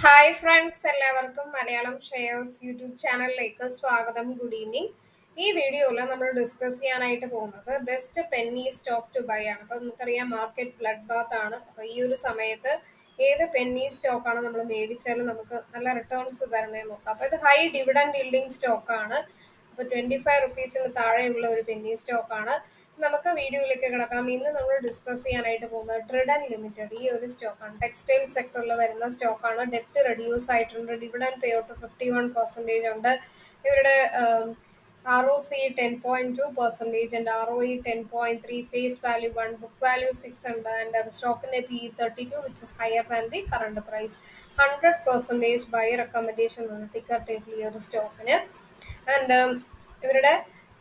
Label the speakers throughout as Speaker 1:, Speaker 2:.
Speaker 1: hi friends എല്ലാവർക്കും Malayalam shares YouTube ചാനലിലേക്ക് സ്വാഗതം ഗുഡ് ഈവനിങ് ഈ വീഡിയോയിൽ നമ്മൾ ഡിസ്കസ് ചെയ്യാനായിട്ട് പോകുന്നത് best penny stock to buy ആണ് അപ്പോൾ നമുക്കറിയാം മാർക്കറ്റ് ബ്ലഡ് ബാത്ത് ആണ് അപ്പോൾ ഈ ഒരു സമയത്ത് ഏത് പെന്നി സ്റ്റോക്കാണ് നമ്മൾ മേടിച്ചാലും നമുക്ക് നല്ല റിട്ടേൺസ് തരുന്നതെന്ന് നോക്കാം അപ്പോൾ ഇത് ഹൈ ഡിവിഡൻഡ് ബിൽഡിംഗ് സ്റ്റോക്കാണ് അപ്പോൾ ട്വൻറ്റി ഫൈവ് റുപ്പീസിന് താഴെയുള്ള ഒരു പെന്നി സ്റ്റോക്കാണ് നമുക്ക് വീഡിയോയിലേക്ക് കിടക്കാം ഇന്ന് നമ്മൾ ഡിസ്കസ് ചെയ്യാനായിട്ട് പോകുന്നത് ട്രിഡൻ ലിമിറ്റഡ് ഈ ഒരു സ്റ്റോക്കാണ് ടെക്സ്റ്റൈൽ സെക്ടറിൽ വരുന്ന സ്റ്റോക്കാണ് ഡെപ്റ്റ് റെഡ്യൂസ് ആയിട്ടുണ്ട് dividend pay out fifty one percentage ഉണ്ട് ഇവരുടെ R O C ten point two percentage ഉണ്ട് R O E ten point three face value one book value six ഉണ്ട് ആൻഡ് സ്റ്റോക്കിന്റെ P thirty two which is higher than the current price hundred percentage buy recommendation ഉണ്ട് ticker table ഈ ഒരു സ്റ്റോക്കിന് and ഇവരുടെ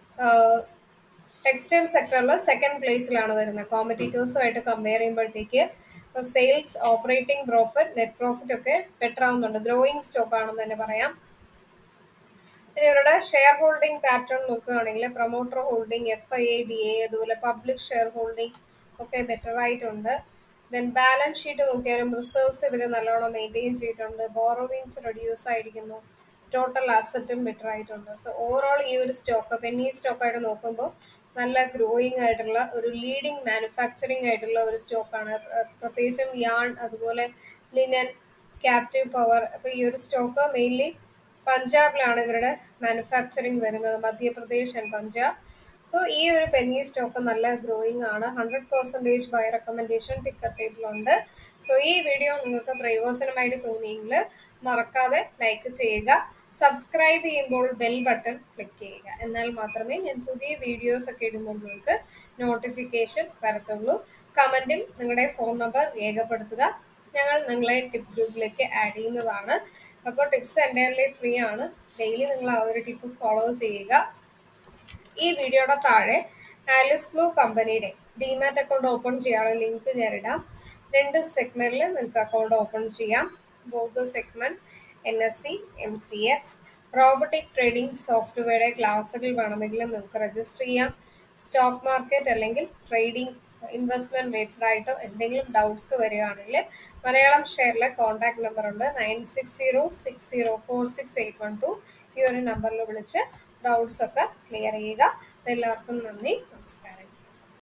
Speaker 1: textile സെക്ടറിൽ second പ്ലേസിലാണ് വരുന്നത് കോമ്പറ്റീറ്റേഴ്സുമായിട്ട് കമ്പയർ ചെയ്യുമ്പോഴത്തേക്ക് sales operating profit net profit ഒക്കെ ബെറ്റർ ആവുന്നുണ്ട് ഗ്രോയിങ് സ്റ്റോക്ക് ആണെന്ന് തന്നെ പറയാം പിന്നെ ഇവരുടെ ഷെയർ ഹോൾഡിംഗ് പാറ്റേൺ നോക്കുകയാണെങ്കിൽ promoter holding F I A D A അതുപോലെ പബ്ലിക് ഷെയർ ഹോൾഡിംഗ് ഒക്കെ ബെറ്റർ ആയിട്ടുണ്ട് ദെൻ ബാലൻസ് ഷീറ്റ് നോക്കിയാലും റിസർവ്സ് ഇവർ നല്ലോണം മെയിൻറ്റെയിൻ ചെയ്തിട്ടുണ്ട് ബോറോവിങ്സ് റെഡ്യൂസ് ആയിരിക്കുന്നു ടോട്ടൽ അസറ്റും ബെറ്റർ ആയിട്ടുണ്ട് സോ ഓവറോൾ ഈ ഒരു സ്റ്റോക്ക് പെന്നി സ്റ്റോക്കായിട്ട് നോക്കുമ്പോൾ നല്ല ഗ്രോയിങ് ആയിട്ടുള്ള ഒരു ലീഡിങ് മാനുഫാക്ചറിങ് ആയിട്ടുള്ള ഒരു സ്റ്റോക്കാണ് പ്രത്യേകിച്ചും യാൺ അതുപോലെ ലിനൻ ക്യാപ്റ്റീവ് പവർ അപ്പോൾ ഈ ഒരു സ്റ്റോക്ക് മെയിൻലി പഞ്ചാബിലാണ് ഇവരുടെ മാനുഫാക്ചറിങ് വരുന്നത് മധ്യപ്രദേശ് ആൻഡ് പഞ്ചാബ് സോ ഈ ഒരു പെന്നി സ്റ്റോക്ക് നല്ല ഗ്രോയിങ് ആണ് hundred percentage buy recommendation ticker ടേബിളുണ്ട് സോ ഈ വീഡിയോ നിങ്ങൾക്ക് പ്രയോജനമായിട്ട് തോന്നിയെങ്കിൽ മറക്കാതെ ലൈക്ക് ചെയ്യുക സബ്സ്ക്രൈബ് ചെയ്യുമ്പോൾ ബെൽ ബട്ടൺ ക്ലിക്ക് ചെയ്യുക എന്നാൽ മാത്രമേ ഞാൻ പുതിയ വീഡിയോസ് ഒക്കെ ഇടുമ്പോൾ നിങ്ങൾക്ക് നോട്ടിഫിക്കേഷൻ വരത്തുള്ളൂ കമൻറ്റിൽ നിങ്ങളുടെ ഫോൺ നമ്പർ രേഖപ്പെടുത്തുക ഞങ്ങൾ നിങ്ങളെ ടിപ്പ് ഗ്രൂപ്പിലേക്ക് ആഡ് ചെയ്യുന്നതാണ് അപ്പോൾ ടിപ്സ് എൻ്റയർലി ഫ്രീ ആണ് ഡെയിലി നിങ്ങൾ ആ ഒരു ടിപ്പ് ഫോളോ ചെയ്യുക ഈ വീഡിയോയുടെ താഴെ ആലിസ് ബ്ലൂ കമ്പനിയുടെ ഡിമാറ്റ് അക്കൗണ്ട് ഓപ്പൺ ചെയ്യാനുള്ള ലിങ്ക് ഞാനിടാം രണ്ട് സെഗ്മെന്റിൽ നിങ്ങൾക്ക് അക്കൗണ്ട് ഓപ്പൺ ചെയ്യാം both segment N S C M C X robotic trading സോഫ്റ്റ്വെയറുടെ ക്ലാസ്സുകൾ വേണമെങ്കിൽ നിങ്ങൾക്ക് രജിസ്റ്റർ ചെയ്യാം സ്റ്റോക്ക് മാർക്കറ്റ് അല്ലെങ്കിൽ ട്രേഡിംഗ് ഇൻവെസ്റ്റ്മെന്റ് റിലേറ്റഡ് ആയിട്ടോ എന്തെങ്കിലും ഡൗട്ട്സ് വരികയാണെങ്കിൽ മലയാളം ഷെയറിലെ കോൺടാക്ട് നമ്പർ ഉണ്ട് nine six zero six zero four six eight one two ഈ ഒരു നമ്പറിൽ വിളിച്ച് ഡൗട്ട്സ് ഒക്കെ ക്ലിയർ ചെയ്യുക എല്ലാവർക്കും നന്ദി നമസ്കാരം